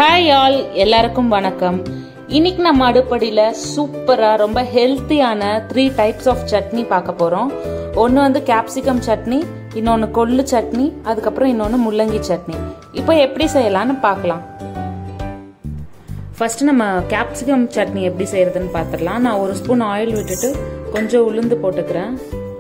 hi all எல்லாருக்கும் வணக்கம் இன்னைக்கு நம்ம அடுப்படியில் சூப்பராக ரொம்ப ஹெல்த்தியான த்ரீ டைப்ஸ் ஆஃப் சட்னி பார்க்க போகிறோம் ஒன்று வந்து கேப்சிகம் சட்னி இன்னொன்று கொள்ளு சட்னி அதுக்கப்புறம் இன்னொன்று முள்ளங்கி சட்னி இப்போ எப்படி செய்யலாம்னு பார்க்கலாம் ஃபர்ஸ்ட் நம்ம கேப்சிகம் சட்னி எப்படி செய்யறதுன்னு பார்த்துடலாம் நான் ஒரு ஸ்பூன் ஆயில் விட்டுட்டு கொஞ்சம் உளுந்து போட்டுக்கிறேன்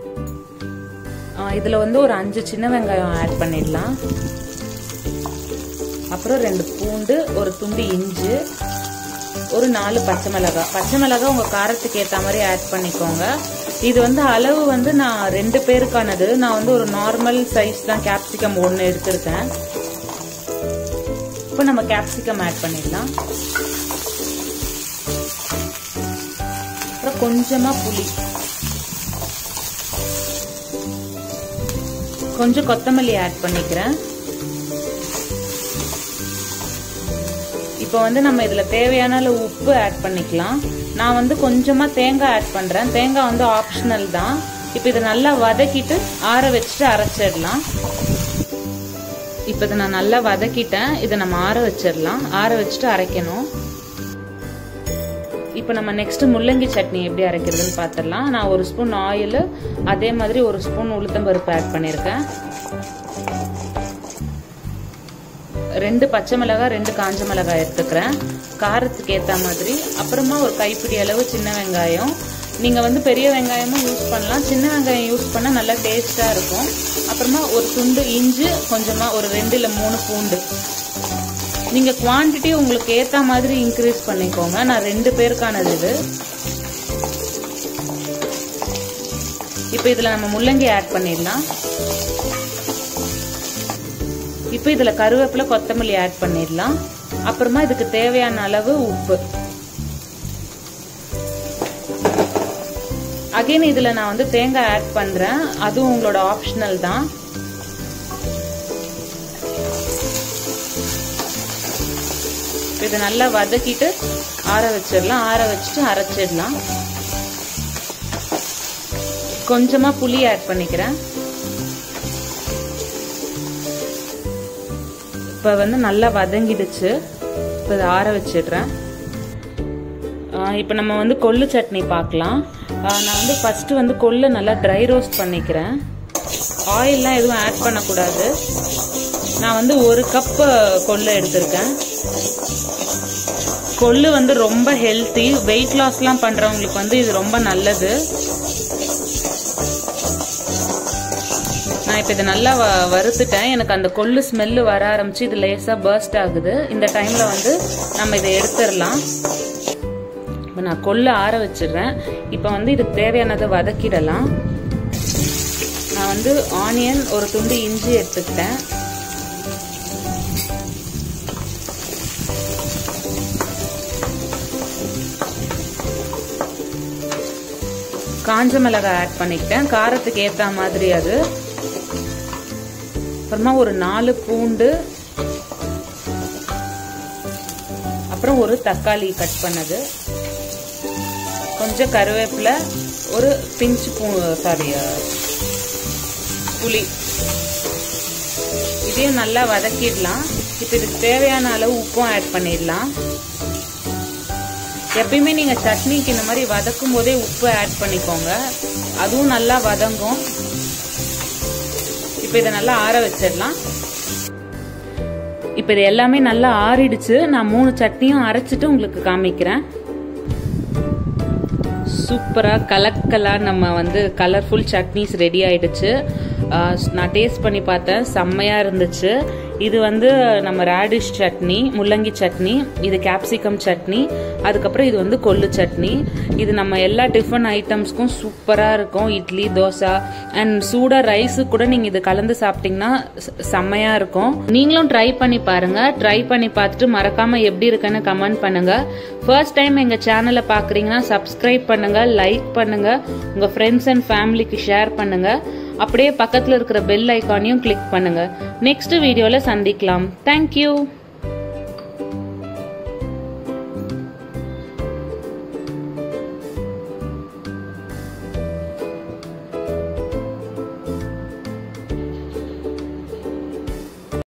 இதில் வந்து ஒரு அஞ்சு சின்ன வெங்காயம் ஆட் பண்ணிடலாம் அப்புறம் ரெண்டு பூண்டு ஒரு துண்டு இஞ்சி ஒரு நாலு பச்சை மிளகாய் பச்சை மிளகாய் உங்கள் காரத்துக்கு ஏற்ற மாதிரி ஆட் பண்ணிக்கோங்க இது வந்து அளவு வந்து நான் ரெண்டு பேருக்கானது நான் வந்து ஒரு நார்மல் சைஸ் தான் கேப்சிகம் ஒன்று எடுத்திருக்கேன் இப்போ நம்ம கேப்சிகம் ஆட் பண்ணிடலாம் அப்புறம் கொஞ்சமாக புளி கொஞ்சம் கொத்தமல்லி ஆட் பண்ணிக்கிறேன் இப்போ வந்து நம்ம இதில் தேவையான அளவு உப்பு ஆட் பண்ணிக்கலாம் நான் வந்து கொஞ்சமாக தேங்காய் ஆட் பண்ணுறேன் தேங்காய் வந்து ஆப்ஷனல் தான் இப்போ இதை நல்லா வதக்கிட்டு ஆற வச்சுட்டு அரைச்சிடலாம் இப்போ இதை நான் நல்லா வதக்கிட்டேன் இதை நம்ம ஆற வச்சிடலாம் ஆற வச்சுட்டு அரைக்கணும் இப்போ நம்ம நெக்ஸ்ட் முள்ளங்கி சட்னி எப்படி அரைக்கிறதுன்னு பார்த்துடலாம் நான் ஒரு ஸ்பூன் ஆயில் அதே மாதிரி ஒரு ஸ்பூன் உளுத்தம்பருப்பு ஆட் பண்ணியிருக்கேன் ரெண்டு பச்சை மிளகாய் ரெண்டு காஞ்ச மிளகாய் எடுத்துக்கிறேன் காரத்துக்கு ஏற்ற மாதிரி அப்புறமா ஒரு கைப்பிடி அளவு சின்ன வெங்காயம் நீங்கள் வந்து பெரிய வெங்காயமும் யூஸ் பண்ணலாம் சின்ன வெங்காயம் யூஸ் பண்ணால் நல்லா டேஸ்ட்டாக இருக்கும் அப்புறமா ஒரு துண்டு இஞ்சி கொஞ்சமாக ஒரு ரெண்டு இல்லை மூணு பூண்டு நீங்கள் குவான்டிட்டி உங்களுக்கு ஏற்ற மாதிரி இன்க்ரீஸ் பண்ணிக்கோங்க நான் ரெண்டு பேருக்கானது இது இப்போ இதில் நம்ம முள்ளங்கி ஆட் பண்ணிடலாம் இப்போ இதில் கருவேப்பிலை கொத்தமல்லி ஆட் பண்ணிடலாம் அப்புறமா இதுக்கு தேவையான அளவு உப்பு அகைன் இதில் நான் வந்து தேங்காய் ஆட் பண்ணுறேன் அதுவும் உங்களோட ஆப்ஷனல் தான் இதை நல்லா வதக்கிட்டு ஆற வச்சிடலாம் ஆற வச்சுட்டு அரைச்சிடலாம் கொஞ்சமாக புளி ஆட் பண்ணிக்கிறேன் இப்போ வந்து நல்லா வதங்கிடுச்சு இப்போ இதை ஆற வச்சிடுறேன் இப்போ நம்ம வந்து கொள்ளு சட்னி பார்க்கலாம் நான் வந்து ஃபஸ்ட்டு வந்து கொள்ளு நல்லா ட்ரை ரோஸ்ட் பண்ணிக்கிறேன் ஆயிலெலாம் எதுவும் ஆட் பண்ணக்கூடாது நான் வந்து ஒரு கப் கொள்ளு எடுத்திருக்கேன் கொள்ளு வந்து ரொம்ப ஹெல்த்தி வெயிட் லாஸ்லாம் பண்ணுறவங்களுக்கு வந்து இது ரொம்ப நல்லது நான் இப்போ இதை நல்லா வ வறுத்துட்டேன் எனக்கு அந்த கொள்ளு ஸ்மெல்லு வர ஆரம்பிச்சு இது லேசாக பர்ஸ்ட் ஆகுது இந்த டைமில் வந்து நம்ம இதை எடுத்துடலாம் இப்போ நான் கொள்ளு ஆற வச்சிடுறேன் இப்போ வந்து இதுக்கு தேவையானதை வதக்கிடலாம் நான் வந்து ஆனியன் ஒரு துண்டு இஞ்சி எடுத்துக்கிட்டேன் காஞ்ச மிளகாய் ஆட் பண்ணிக்கிட்டேன் காரத்துக்கு ஏற்ற மாதிரி அது அப்புறமா ஒரு நாலு பூண்டு அப்புறம் ஒரு தக்காளி கட் பண்ணது கொஞ்சம் கருவேப்பிலை ஒரு பிஞ்சு பூ சாரி புளி இதையும் நல்லா வதக்கிடலாம் இப்போ இதுக்கு தேவையான அளவு உப்பும் ஆட் பண்ணிடலாம் எப்பயுமே நீங்கள் சட்னிக்கு இந்த மாதிரி வதக்கும் போதே உப்பு ஆட் பண்ணிக்கோங்க அதுவும் நல்லா வதங்கும் இப்போ இதை நல்லா ஆற வச்சிடலாம் இப்போ இது எல்லாமே நல்லா ஆறிடுச்சு நான் மூணு சட்னியும் அரைச்சிட்டு உங்களுக்கு காமிக்கிறேன் சூப்பராக கலக்கலாக நம்ம வந்து கலர்ஃபுல் சட்னிஸ் ரெடி ஆயிடுச்சு நான் டேஸ்ட் பண்ணி பார்த்தேன் செம்மையாக இருந்துச்சு இது வந்து நம்ம ரேடிஷ் சட்னி முள்ளங்கி சட்னி இது கேப்சிகம் சட்னி அதுக்கப்புறம் இது வந்து கொள்ளு சட்னி இது நம்ம எல்லா டிஃபன் ஐட்டம்ஸ்க்கும் சூப்பராக இருக்கும் இட்லி தோசை அண்ட் சூடாக ரைஸு கூட நீங்கள் இது கலந்து சாப்பிட்டீங்கன்னா செம்மையாக இருக்கும் நீங்களும் ட்ரை பண்ணி பாருங்கள் ட்ரை பண்ணி பார்த்துட்டு மறக்காமல் எப்படி இருக்குன்னு கமெண்ட் பண்ணுங்கள் ஃபர்ஸ்ட் டைம் எங்கள் சேனலை பார்க்குறீங்கன்னா சப்ஸ்கிரைப் பண்ணுங்கள் லைக் பண்ணுங்கள் உங்கள் ஃப்ரெண்ட்ஸ் அண்ட் ஃபேமிலிக்கு ஷேர் பண்ணுங்கள் அப்படியே பக்கத்தில் இருக்கிற பெல் ஐக்கானையும் கிளிக் பண்ணுங்கள் நெக்ஸ்ட் வீடியோவில் சந்திக்கலாம் தேங்க்யூ